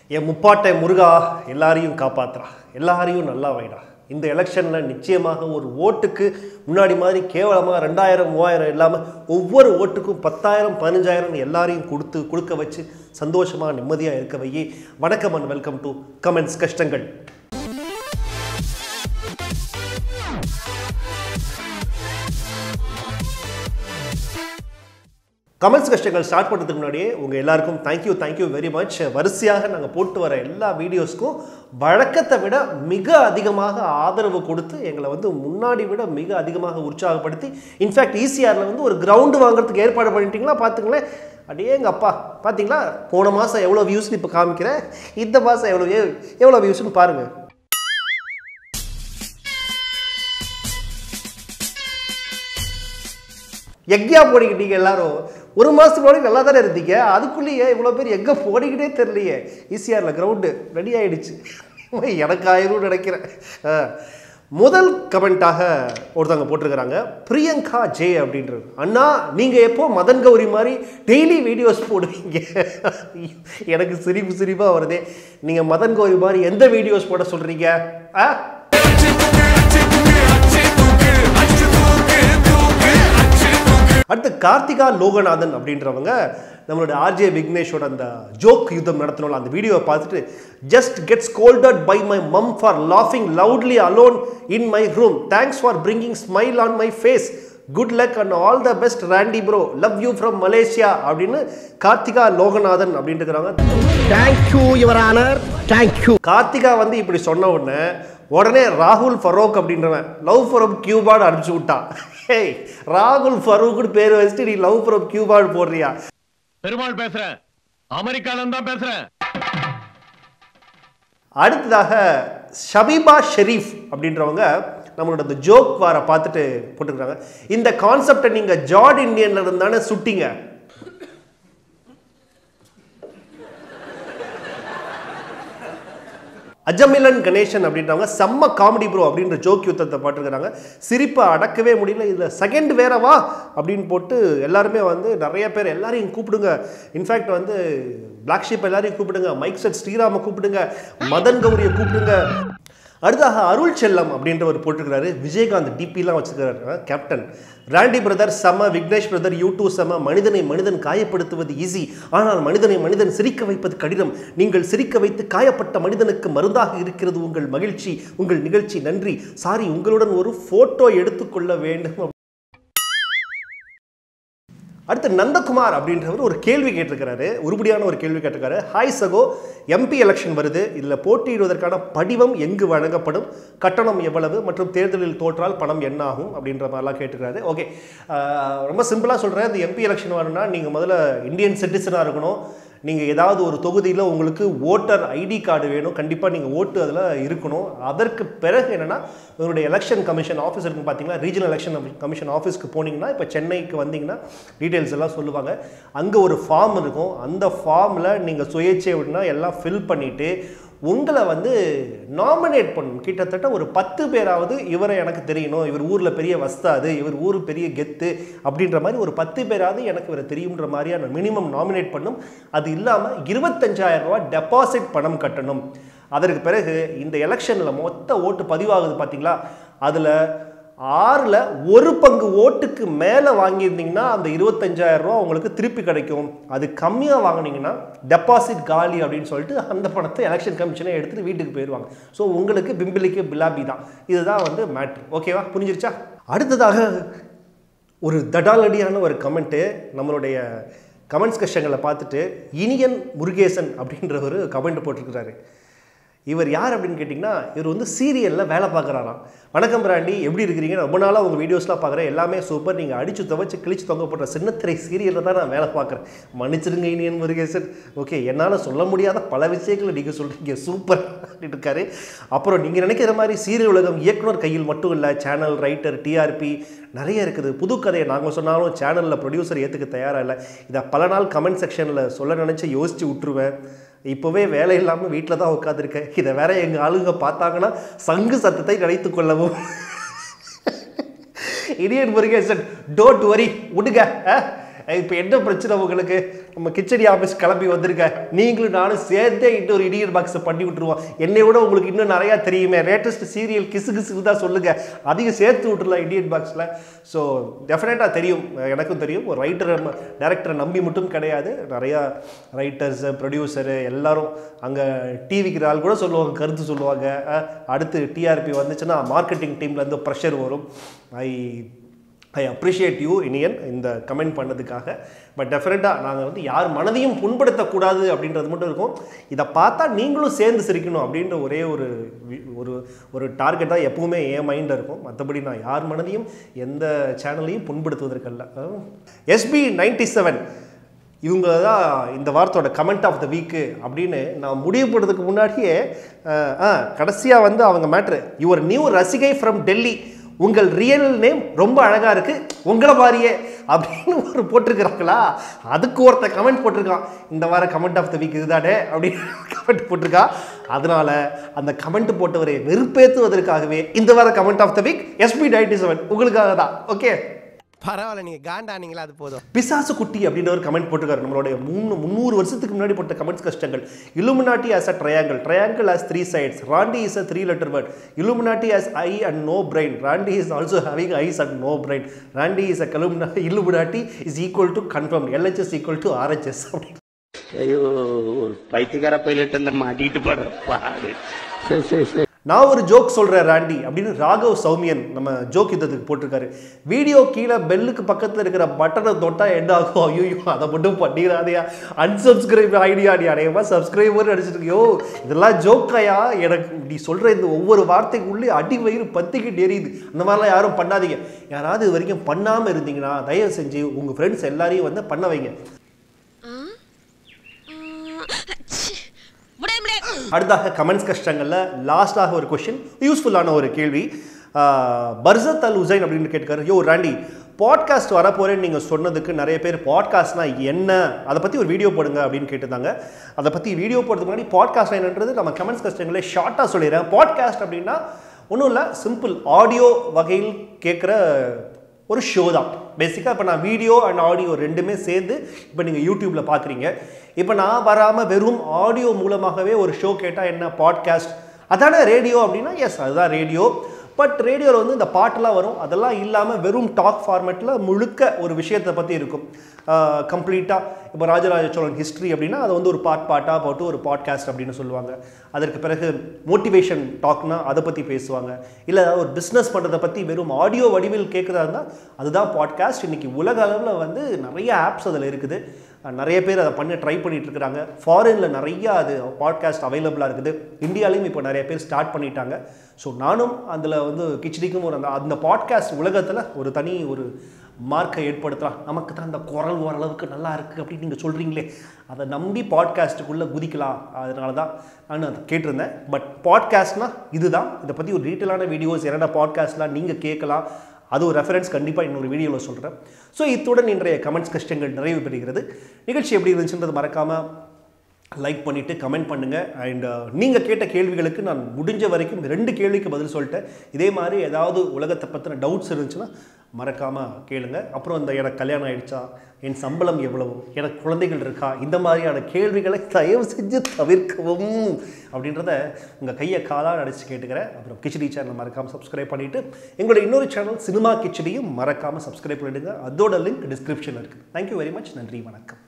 என் முப்பாட்டை முருகா எல்லாரையும் காப்பாத்துறா எல்லாரையும் நல்லா வைடா இந்த எலெக்ஷனில் நிச்சயமாக ஒரு ஓட்டுக்கு முன்னாடி மாதிரி கேவலமாக ரெண்டாயிரம் மூவாயிரம் இல்லாமல் ஒவ்வொரு ஓட்டுக்கும் பத்தாயிரம் பதினஞ்சாயிரம் எல்லாரையும் கொடுத்து கொடுக்க வச்சு சந்தோஷமாக நிம்மதியாக இருக்க வையே வணக்கம் அண்ட் வெல்கம் டு கமெண்ட்ஸ் கஷ்டங்கள் கமெண்ட்ஸ் கஷ்டங்கள் ஸ்டார்ட் பண்ணுறதுக்கு முன்னாடியே உங்கள் எல்லாருக்கும் தேங்க்யூ தேங்க்யூ வெரி மச் வரிசையாக நாங்கள் போட்டு வர எல்லா வீடியோஸ்க்கும் வழக்கத்தை விட மிக அதிகமாக ஆதரவு கொடுத்து எங்களை வந்து முன்னாடி விட மிக அதிகமாக உற்சாகப்படுத்தி இன்ஃபேக்ட் ஈசிஆரில் வந்து ஒரு கிரவுண்டு வாங்குறதுக்கு ஏற்பாடு பண்ணிட்டீங்களா பார்த்துங்களேன் அடே எங்கள் அப்பா பார்த்தீங்களா போன மாதம் எவ்வளோ வியூஸ்னு இப்போ காமிக்கிறேன் இந்த மாதம் எவ்வளோ எவ்வளோ வியூஸ்னு பாருங்கள் எக்கையா போடிக்கிட்டீங்க எல்லாரும் ஒரு மாதத்துக்கு முன்னாடி நல்லா தானே இருந்தீங்க அதுக்குள்ளேயே இவ்வளோ பேர் எங்கே போடிக்கிட்டே தெரியலையே ஈஸியாக கிரவுண்டு ரெடி ஆயிடுச்சு எனக்கு ஆயிரும் நினைக்கிறேன் ஆ. முதல் கமெண்ட்டாக ஒருத்தவங்க போட்டிருக்கிறாங்க பிரியங்கா ஜே அப்படின்றது அண்ணா நீங்கள் எப்போ மதன் கௌரி மாதிரி டெய்லி வீடியோஸ் போடுவீங்க எனக்கு சிரிப்பு சிரிப்பாக வருதே நீங்கள் மதன் கௌரி மாதிரி எந்த வீடியோஸ் போட சொல்கிறீங்க ஆ அடுத்து கார்த்திகா லோகநாதன் அப்படின்றவங்க நம்மளோட ஆர்ஜே விக்னேஷோட அந்த ஜோக் யுத்தம் நடத்தணும் அந்த வீடியோவை பார்த்துட்டு just get scolded by my mom for லாஃபிங் loudly alone in my room thanks for bringing smile on my face good luck and all the best Randy bro love you from Malaysia அப்படின்னு கார்த்திகா லோகநாதன் அப்படின்ட்டு இருக்கிறாங்க thank you your honour thank you Karthika வந்து இப்படி சொன்ன உடனே உடனே ராகுல் ஃபரோக் அப்படின்றவன் லவ் ஃப்ரம் கியூபார்டு அனுப்பிச்சு விட்டான் ஹேய் ராகுல் ஃபரூக்னு பேர் வச்சுட்டு நீ லவ் ஃப்ரம் கியூபார்டு போடுறியா பெருமாள் பேசுறேன் அமெரிக்கால தான் பேசுறேன் அடுத்ததாக ஷபீபா ஷெரீஃப் அப்படின்றவங்க நம்மளோட இந்த ஜோக் வார பார்த்துட்டு போட்டுருக்காங்க இந்த கான்செப்டை நீங்கள் ஜார்ட் இந்தியன்ல இருந்தானே சுட்டிங்க அஜமிலன் கணேசன் அப்படின்றவங்க செம்ம காமெடி ப்ரோ அப்படின்ற ஜோக் யுத்தத்தை பாட்டுருக்காங்க சிரிப்பை அடக்கவே முடியல இதில் செகண்ட் வேறவா அப்படின்னு போட்டு எல்லாருமே வந்து நிறைய பேர் எல்லாரையும் கூப்பிடுங்க இன்ஃபேக்ட் வந்து பிளாக் ஷீப் எல்லாரையும் கூப்பிடுங்க மைக் செட் ஸ்ரீராம கூப்பிடுங்க மதன் கௌரியை கூப்பிடுங்க அடுத்தாக அருள் செல்லம் அப்படின்றவர் போட்டிருக்கிறாரு விஜயகாந்த் டிபிலாம் வச்சிருக்கிறாரு கேப்டன் ராண்டி பிரதர் செம விக்னேஷ் பிரதர் யூ டூ செம மனிதனை மனிதன் காயப்படுத்துவது ஈஸி ஆனால் மனிதனை மனிதன் சிரிக்க வைப்பது கடினம் நீங்கள் சிரிக்க வைத்து காயப்பட்ட மனிதனுக்கு மருந்தாக இருக்கிறது உங்கள் மகிழ்ச்சி உங்கள் நிகழ்ச்சி நன்றி சாரி உங்களுடன் ஒரு போட்டோ எடுத்துக்கொள்ள வேண்டும் அடுத்து நந்தகுமார் அப்படின்றவர் ஒரு கேள்வி கேட்டிருக்கிறாரு உருப்படியான ஒரு கேள்வி கேட்டிருக்காரு ஹாய் சகோ எம்பி எலெக்ஷன் வருது இதில் போட்டியிடுவதற்கான படிவம் எங்கு வழங்கப்படும் கட்டணம் எவ்வளவு மற்றும் தேர்தலில் தோற்றால் பணம் என்ன ஆகும் அப்படின்ற மாதிரிலாம் கேட்டிருக்காரு ஓகே ரொம்ப சிம்பிளாக சொல்கிறேன் இந்த எம்பி எலெக்ஷன் வரணும்னா நீங்கள் முதல்ல இந்தியன் சிட்டிசனாக இருக்கணும் நீங்கள் ஏதாவது ஒரு தொகுதியில் உங்களுக்கு ஓட்டர் ஐடி கார்டு வேணும் கண்டிப்பாக நீங்கள் ஓட்டு அதில் இருக்கணும் அதற்கு பிறகு என்னென்னா உங்களுடைய எலெக்ஷன் கமிஷன் ஆஃபீஸ் இருக்குன்னு பார்த்தீங்கன்னா ரீஜனல் எலெக்ஷன் கமிஷன் ஆஃபீஸ்க்கு போனீங்கன்னா இப்போ சென்னைக்கு வந்தீங்கன்னா டீட்டெயில்ஸ் எல்லாம் சொல்லுவாங்க அங்கே ஒரு ஃபார்ம் இருக்கும் அந்த ஃபார்மில் நீங்கள் சுயேட்சை விடனா எல்லாம் ஃபில் பண்ணிவிட்டு உங்களை வந்து நாமினேட் பண்ணணும் கிட்டத்தட்ட ஒரு பத்து பேராவது இவரை எனக்கு தெரியணும் இவர் ஊரில் பெரிய வஸ்தாது இவர் ஊர் பெரிய கெத்து அப்படின்ற மாதிரி ஒரு பத்து பேராவது எனக்கு இவரை தெரியுன்ற மாதிரியான மினிமம் நாமினேட் பண்ணும் அது இல்லாமல் இருபத்தஞ்சாயிரம் ரூபா டெபாசிட் பணம் கட்டணும் அதற்கு பிறகு இந்த எலெக்ஷனில் மொத்த ஓட்டு பதிவாகுது பார்த்தீங்களா அதில் ஆறில் ஒரு பங்கு ஓட்டுக்கு மேலே வாங்கியிருந்தீங்கன்னா அந்த இருபத்தஞ்சாயிரம் ரூபா உங்களுக்கு திருப்பி கிடைக்கும் அது கம்மியாக வாங்கினீங்கன்னா டெபாசிட் காலி அப்படின்னு சொல்லிட்டு அந்த பணத்தை எலெக்ஷன் கமிஷனை எடுத்துகிட்டு வீட்டுக்கு போயிடுவாங்க ஸோ உங்களுக்கு பிம்பிளிக்கு பிலாபி தான் இதுதான் வந்து மேட்ரு ஓகேவா புரிஞ்சிருச்சா அடுத்ததாக ஒரு தடாலடியான ஒரு கமெண்ட்டு நம்மளுடைய கமெண்ட்ஸ் கஷ்டங்களை பார்த்துட்டு இனியன் முருகேசன் அப்படின்ற ஒரு கமெண்ட் போட்டிருக்கிறாரு இவர் யார் அப்படின்னு கேட்டிங்கன்னா இவர் வந்து சீரியலில் வேலை பார்க்குறாராம் வணக்கம் பிராண்டி எப்படி இருக்கிறீங்க ரொம்ப நாளாக உங்கள் வீடியோஸ்லாம் பார்க்குறேன் எல்லாமே சூப்பர் நீங்கள் அடித்து துவைச்சு கிழிச்சு தொங்கப்படுற சின்னத்திரை சீரியலில் தான் நான் வேலை பார்க்குறேன் மன்னிச்சிருங்க இனியன் முருகேசன் ஓகே என்னால் சொல்ல முடியாத பல விஷயங்களை நீங்கள் சொல்கிறீங்க சூப்பர் அப்படின்னு இருக்காரு அப்புறம் நீங்கள் நினைக்கிற மாதிரி சீரியல் உலகம் இயக்குனர் கையில் மட்டும் இல்லை சேனல் ரைட்டர் டிஆர்பி நிறைய இருக்குது புது கதையை நாங்கள் சொன்னாலும் சேனலில் ப்ரொடியூசர் ஏற்றுக்க தயாராக இல்லை இதை பல நாள் கமெண்ட் செக்ஷனில் சொல்ல நினச்சி யோசித்து விட்டுருவேன் இப்போவே வேலை இல்லாமல் வீட்டில் தான் உட்காந்துருக்கேன் இதை வேற எங்கள் ஆளுங்க பார்த்தாங்கன்னா சங்கு சத்தத்தை நினைத்து கொள்ளவும் இடியன் முருகேசன் டோன்ட் வரி விடுங்க இப்போ என்ன பிரச்சனை உங்களுக்கு நம்ம கிச்சடி ஆஃபீஸ் கிளம்பி வந்திருக்க நீங்களும் நானும் சேர்த்தே இன்னொரு இடியட் பாக்ஸை பண்ணி விட்டுருவோம் என்னை விட உங்களுக்கு இன்னும் நிறையா தெரியுமே லேட்டஸ்ட் சீரியல் கிசு கிசு தான் சொல்லுங்க அதிகம் சேர்த்து விட்டுறலாம் இடியட் பாக்ஸில் ஸோ டெஃபினட்டாக தெரியும் எனக்கும் தெரியும் ஒரு ரைட்டரை டேரக்டரை நம்பி மட்டும் கிடையாது நிறையா ரைட்டர்ஸு ப்ரொடியூசரு எல்லாரும் அங்கே டிவிக்கு ஆள் கூட சொல்லுவாங்க கருத்து சொல்லுவாங்க அஹ், அடுத்து டிஆர்பி வந்துச்சுன்னா மார்க்கெட்டிங் டீம்லேருந்து ப்ரெஷர் வரும் I I appreciate you Iniyan இந்த கமெண்ட் பண்ணதுக்காக பட் டெஃபினட்டாக நாங்கள் வந்து யார் மனதையும் புண்படுத்தக்கூடாது அப்படின்றது மட்டும் இருக்கும் இதை பார்த்தா நீங்களும் சேர்ந்து சிரிக்கணும் அப்படின்ற ஒரே ஒரு வி- ஒரு ஒரு டார்கெட் தான் எப்பவுமே என் மைண்டில் இருக்கும் மற்றபடி நான் யார் மனதையும் எந்த சேனலையும் புண்படுத்துவதற்கல்ல எஸ்பி நைன்டி செவன் இவங்க தான் இந்த வாரத்தோட கமெண்ட் ஆஃப் த வீக்கு அப்படின்னு நான் முடிவு பண்ணுறதுக்கு முன்னாடியே அஹ், ஆ கடைசியாக வந்து அவங்க மேட்ரு யுவர் நியூ ரசிகை ஃப்ரம் டெல்லி உங்கள் ரியல் நேம் ரொம்ப அழகாக இருக்கு உங்களை மாதிரியே அப்படின்னு ஒரு போட்டிருக்கிறாங்களா அதுக்கு ஒருத்தன் கமெண்ட் போட்டிருக்கான் இந்த வார கமெண்ட் ஆஃப் த வீக் இதுதானே அப்படின்னு கமெண்ட் போட்டிருக்கா அதனால அந்த கமெண்ட் போட்டவரை வெறுப்பேற்றுவதற்காகவே இந்த வார comment of the week SP ninety seven உங்களுக்காக தான் ஓகே பரவாயில்ல நீங்க காண்டானீங்களா அது போதும் பிசாசு குட்டி அப்படின்னு ஒரு கமெண்ட் போட்டிருக்காரு நம்மளுடைய மூணு முந்நூறு வருஷத்துக்கு முன்னாடி போட்ட கமெண்ட்ஸ் கஷ்டங்கள் Illuminati as a triangle triangle has three sides Randy is a three letter word Illuminati has I and no brain Randy is also having eyes and no brain Randy is a கலுமினா Illuminati is equal to confirm LHS equal to RHS அப்படின்னு ஐயோ ஒரு பைத்தியக்கார pilot அந்த மாட்டிட்டு படுற பாடு சரி சரி சரி நான் ஒரு ஜோக் சொல்கிறேன் ராண்டி அப்படின்னு ராகவ் சௌமியன் நம்ம ஜோக் யுத்தத்துக்கு போட்டிருக்காரு வீடியோ கீழே பெல்லுக்கு பக்கத்தில் இருக்கிற பட்டனை தொட்டா என்ன ஆகும் ஐயோ அதை மட்டும் பண்ணிடாதையா அன்சப்ஸ்கிரைப் ஐடியா நீ அடையமா சப்ஸ்கிரைபர் அடிச்சிட்டு இருக்கியோ இதெல்லாம் ஜோக்காயா எனக்கு நீ சொல்கிற இந்த ஒவ்வொரு வார்த்தைக்குள்ளே அடி வயிறு பத்திக்கிட்டு எரியுது அந்த மாதிரிலாம் யாரும் பண்ணாதீங்க யாராவது இது வரைக்கும் பண்ணாமல் இருந்தீங்கன்னா தயவு செஞ்சு உங்கள் ஃப்ரெண்ட்ஸ் எல்லாரையும் வந்து பண்ண வைங்க அடுத்தாக கமெண்ட்ஸ் கஷ்டங்களில் லாஸ்டாக ஒரு கொஷின் யூஸ்ஃபுல்லான ஒரு கேள்வி ஆஹ், பர்சத் அல் உசைன் அப்படின்னு கேட்டுக்காரு யோ ராண்டி பாட்காஸ்ட் வரப்போறேன்னு நீங்கள் சொன்னதுக்கு நிறைய பேர் பாட்காஸ்ட்னா என்ன அதை பற்றி ஒரு வீடியோ போடுங்க அப்படின்னு கேட்டிருந்தாங்க அதை பற்றி வீடியோ போடுறதுக்கு முன்னாடி பாட்காஸ்ட் என்னன்றது நம்ம கமெண்ட்ஸ் கஷ்டங்களே ஷார்ட்டாக சொல்லிடுறேன் பாட்காஸ்ட் அப்படின்னா ஒன்றும் இல்லை சிம்பிள் ஆடியோ வகையில் கேட்குற ஒரு ஷோ தான் பேசிக்காக இப்போ நான் வீடியோ அண்ட் ஆடியோ ரெண்டுமே சேர்ந்து இப்போ நீங்கள் யூடியூப்பில் பார்க்குறீங்க இப்போ நான் வராமல் வெறும் ஆடியோ மூலமாகவே ஒரு ஷோ கேட்டால் என்ன பாட்காஸ்ட் அதானே ரேடியோ அப்படின்னா எஸ் அதுதான் ரேடியோ பட் ரேடியோவில் வந்து இந்த பாட்டெல்லாம் வரும் அதெல்லாம் இல்லாமல் வெறும் டாக் ஃபார்மேட்டில் முழுக்க ஒரு விஷயத்தை பற்றி இருக்கும் கம்ப்ளீட்டாக இப்போ ராஜராஜ சோழன் ஹிஸ்ட்ரி அப்படின்னா அதை வந்து ஒரு பாட் பாட்டாக போட்டு ஒரு பாட்காஸ்ட் அப்படின்னு சொல்லுவாங்க அதற்கு பிறகு மோட்டிவேஷன் டாக்னா அதை பற்றி பேசுவாங்க இல்லை ஒரு பிஸ்னஸ் பண்ணுறதை பற்றி வெறும் ஆடியோ வடிவில் கேட்குறதா இருந்தால் அதுதான் பாட்காஸ்ட் இன்றைக்கி உலக அளவில் வந்து நிறைய ஆப்ஸ் அதில் இருக்குது அஹ் நிறைய பேர் அதை பண்ண ட்ரை பண்ணிட்டு இருக்கிறாங்க ஃபாரினில் நிறைய அது பாட்காஸ்ட் அவைலபிளாக இருக்குது இந்தியாலையும் இப்போ நிறைய பேர் ஸ்டார்ட் பண்ணிட்டாங்க ஸோ நானும் அதில் வந்து கிச்சடிக்கும் ஒரு அந்த அந்த பாட்காஸ்ட் உலகத்தில் ஒரு தனி ஒரு மார்க்கை ஏற்படுத்தலாம் நமக்கு தான் அந்த குரல் ஓரளவுக்கு நல்லா இருக்குது அப்படின்னு நீங்கள் சொல்கிறீங்களே அதை நம்பி பாட்காஸ்ட்டுக்குள்ளே குதிக்கலாம் அதனால தான் நான் அதை கேட்டிருந்தேன் பட் பாட்காஸ்ட்னா இதுதான் இதை பற்றி ஒரு டீட்டெயிலான வீடியோஸ் என்னென்ன பாட்காஸ்ட்லாம் நீங்கள் கேட்கலாம் அது ஒரு ரெஃபரன்ஸ் கண்டிப்பாக இன்னொரு வீடியோவில் சொல்கிறேன் ஸோ இத்துடன் இன்றைய கமெண்ட்ஸ் கஷ்டங்கள் நிறைவு பெறுகிறது நிகழ்ச்சி எப்படி இருந்துச்சுன்றது மறக்காமல் லைக் பண்ணிவிட்டு கமெண்ட் பண்ணுங்கள் அண்ட் நீங்கள் கேட்ட கேள்விகளுக்கு நான் முடிஞ்ச வரைக்கும் ரெண்டு கேள்விக்கு பதில் சொல்லிட்டேன் இதே மாதிரி ஏதாவது உலகத்தை பற்றின டவுட்ஸ் இருந்துச்சுன்னா மறக்காமல் கேளுங்க அப்புறம் இந்த எனக்கு கல்யாணம் ஆயிடுச்சா என் சம்பளம் எவ்வளவு எனக்கு குழந்தைகள் இருக்கா இந்த மாதிரியான கேள்விகளை தயவு செஞ்சு தவிர்க்கவும் அப்படின்றத உங்கள் கையை காலாக அடிச்சு கேட்டுக்கிறேன் அப்புறம் கிச்சடி சேனல் மறக்காமல் சப்ஸ்கிரைப் பண்ணிவிட்டு எங்களோட இன்னொரு சேனல் சினிமா கிச்சடியும் மறக்காமல் சப்ஸ்கிரைப் பண்ணிடுங்க அதோட லிங்க் டிஸ்கிரிப்ஷனில் இருக்குது தேங்க்யூ வெரி மச் நன்றி வணக்கம்